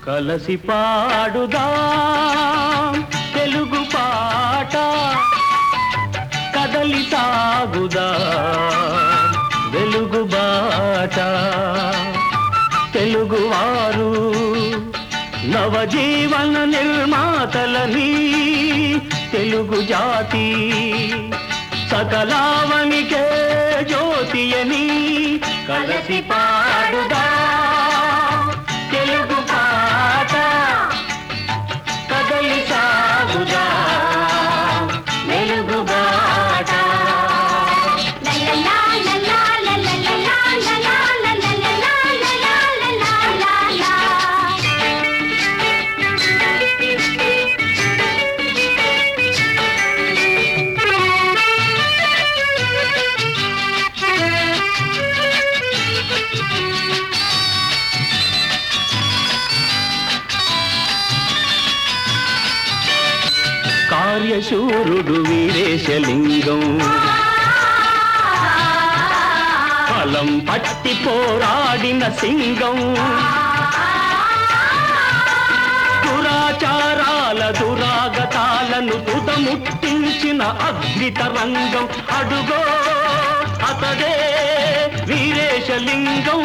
కలసి పాడుదా తెలుగు పాట కదలి సాగుదా వెలుగు బాట తెలుగువారు నవజీవన నిర్మాతలని తెలుగు జాతి సకలావనికే జ్యోతియని కలసి పాడుదా తెలుగు పాట కదలి సాగుదా వెలుగు బాట కార్యశూరుడు వీరేశలింగం ఫలం పట్టి పోరాడిన సింగం దురాచారాల దురాగతాలను తుదముట్టించిన అద్భుత రంగం అడుగో అతడే వీరేశలింగం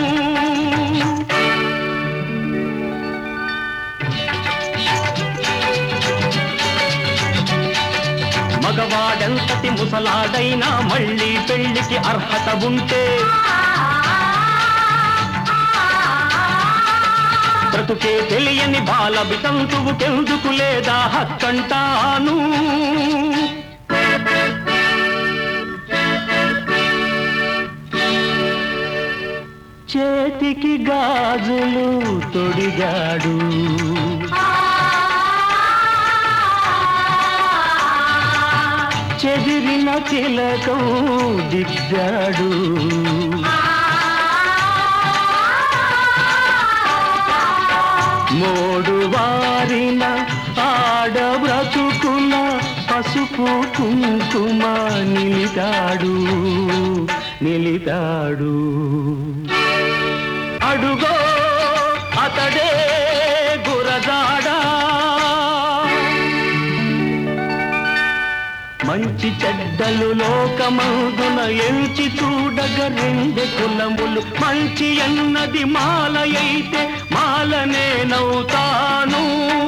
మగవాడెంతటి ముసలాడైనా మళ్ళీ పెళ్లికి అర్హత ఉంటే బ్రతుకే తెలియని బాల వితంతువుకెందుకు లేదా హక్కంటాను చేతికి గాజులు తొడిగాడు చెదిరిన తిలకం దిద్దాడు మోడు వారిన ఆడ బ్రతుకున పసుపు కుంకుమ నిలితాడు నిలితాడు అడుగో అతడే గురజాడా మంచి చెడ్డలు లోకమందున ఎంచి చూడగ రెండు కులములు మంచి అన్నది మాలయైతే మాలనే నవ్వుతాను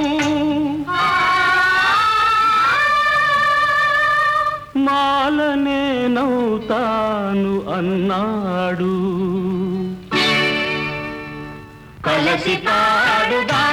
మాలనే నవ్వుతాను అన్నాడు కలసి పాడుదా